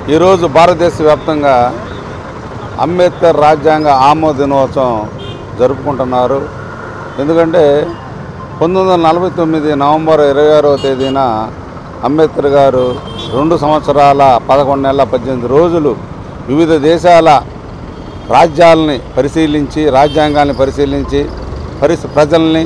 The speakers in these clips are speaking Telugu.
ఈరోజు భారతదేశ వ్యాప్తంగా అంబేద్కర్ రాజ్యాంగ ఆమోద దినోత్సవం జరుపుకుంటున్నారు ఎందుకంటే పంతొమ్మిది వందల నలభై తొమ్మిది నవంబర్ ఇరవై ఆరవ తేదీన అంబేద్కర్ గారు రెండు సంవత్సరాల పదకొండు నెలల పద్దెనిమిది రోజులు వివిధ దేశాల రాజ్యాలని పరిశీలించి రాజ్యాంగాల్ని పరిశీలించి పరిస్థితి ప్రజల్ని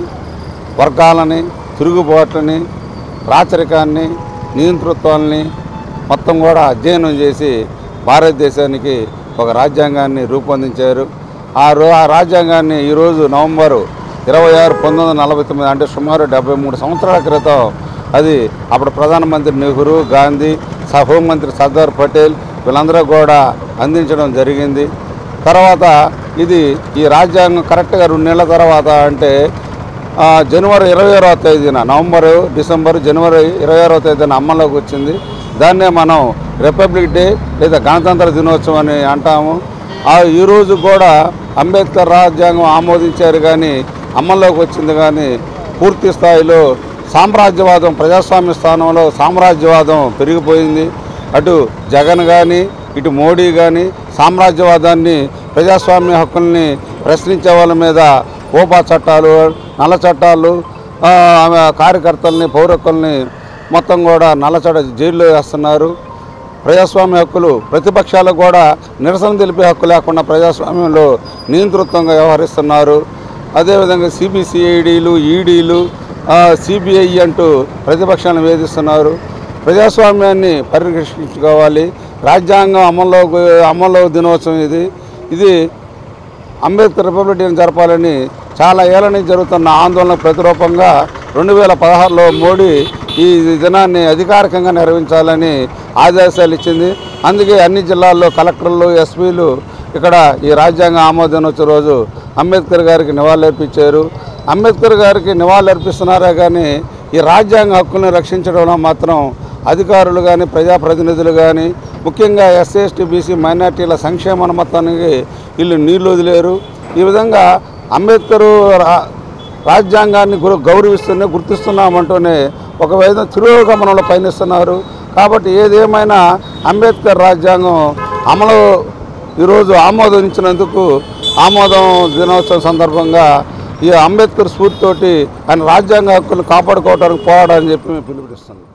వర్గాలని తిరుగుబాట్లని రాచరికాన్ని నియంతృత్వాల్ని మొత్తం కూడా అధ్యయనం చేసి భారతదేశానికి ఒక రాజ్యాంగాన్ని రూపొందించారు ఆ రో ఆ రాజ్యాంగాన్ని ఈరోజు నవంబరు ఇరవై ఆరు పంతొమ్మిది వందల నలభై తొమ్మిది అంటే సుమారు డెబ్బై మూడు సంవత్సరాల క్రితం అది అప్పుడు ప్రధానమంత్రి నెహ్రూ గాంధీ స హోంమంత్రి సర్దార్ పటేల్ వీళ్ళందరూ కూడా అందించడం జరిగింది తర్వాత ఇది ఈ రాజ్యాంగం కరెక్ట్గా రెండు నెలల తర్వాత అంటే ఆ, జనవరి ఇరవై ఆరవ తేదీన నవంబరు డిసెంబర్ జనవరి ఇరవై ఆరవ తేదీన అమల్లోకి వచ్చింది దాన్నే మనం రిపబ్లిక్ డే లేదా గణతంత్ర దినోత్సవం అని అంటాము ఆ ఈరోజు కూడా అంబేద్కర్ రాజ్యాంగం ఆమోదించారు కానీ అమల్లోకి వచ్చింది కానీ పూర్తి స్థాయిలో సామ్రాజ్యవాదం ప్రజాస్వామ్య స్థానంలో సామ్రాజ్యవాదం పెరిగిపోయింది అటు జగన్ కానీ ఇటు మోడీ కానీ సామ్రాజ్యవాదాన్ని ప్రజాస్వామ్య హక్కుల్ని ప్రశ్నించే వాళ్ళ మీద ఓపా చట్టాలు నల్ల చట్టాలు ఆ, ఆమె కార్యకర్తల్ని పౌరకుల్ని మొత్తం కూడా నల్ల చట్ట జైల్లో వేస్తున్నారు ప్రజాస్వామ్య హక్కులు ప్రతిపక్షాలకు కూడా నిరసన తెలిపే హక్కు లేకుండా ప్రజాస్వామ్యంలో నియంతృత్వంగా వ్యవహరిస్తున్నారు అదేవిధంగా సిబిసిఐడీలు ఈడీలు సిబిఐ అంటూ ప్రతిపక్షాలను వేధిస్తున్నారు ప్రజాస్వామ్యాన్ని పరిరక్షించుకోవాలి రాజ్యాంగం అమల్లో అమల్లో దినోత్సవం ఇది ఇది అంబేద్కర్ రిపబ్లిక్ డేని జరపాలని చాలా ఏళ్ళ నుంచి జరుగుతున్న ఆందోళనకు ప్రతిరూపంగా రెండు వేల పదహారులో మోడీ ఈ దినాన్ని అధికారికంగా నిర్వహించాలని ఆదేశాలు ఇచ్చింది అందుకే అన్ని జిల్లాల్లో కలెక్టర్లు ఎస్పీలు ఇక్కడ ఈ రాజ్యాంగ ఆమోదనోత్సవ రోజు అంబేద్కర్ గారికి నివాళులర్పించారు అంబేద్కర్ గారికి నివాళులర్పిస్తున్నారే కానీ ఈ రాజ్యాంగ హక్కుల్ని రక్షించడంలో మాత్రం అధికారులు కానీ ప్రజాప్రతినిధులు కానీ ముఖ్యంగా ఎస్సీ ఎస్టీ బీసీ మైనార్టీల సంక్షేమ మొత్తానికి వీళ్ళు నీళ్లు వదిలేరు ఈ విధంగా అంబేద్కరు రా- రాజ్యాంగాన్ని గురు- గౌరవిస్తూనే గుర్తిస్తున్నామంటూనే ఒక విధంగా తిరోగమనంలో పయనిస్తున్నారు కాబట్టి ఏదేమైనా అంబేద్కర్ రాజ్యాంగం అమలు ఈరోజు ఆమోదించినందుకు ఆమోదం దినోత్సవం సందర్భంగా ఈ అంబేద్కర్ స్ఫూర్తితోటి ఆయన రాజ్యాంగ హక్కులను కాపాడుకోవడానికి పోరాడని చెప్పి మేము పిలుపునిస్తున్నాం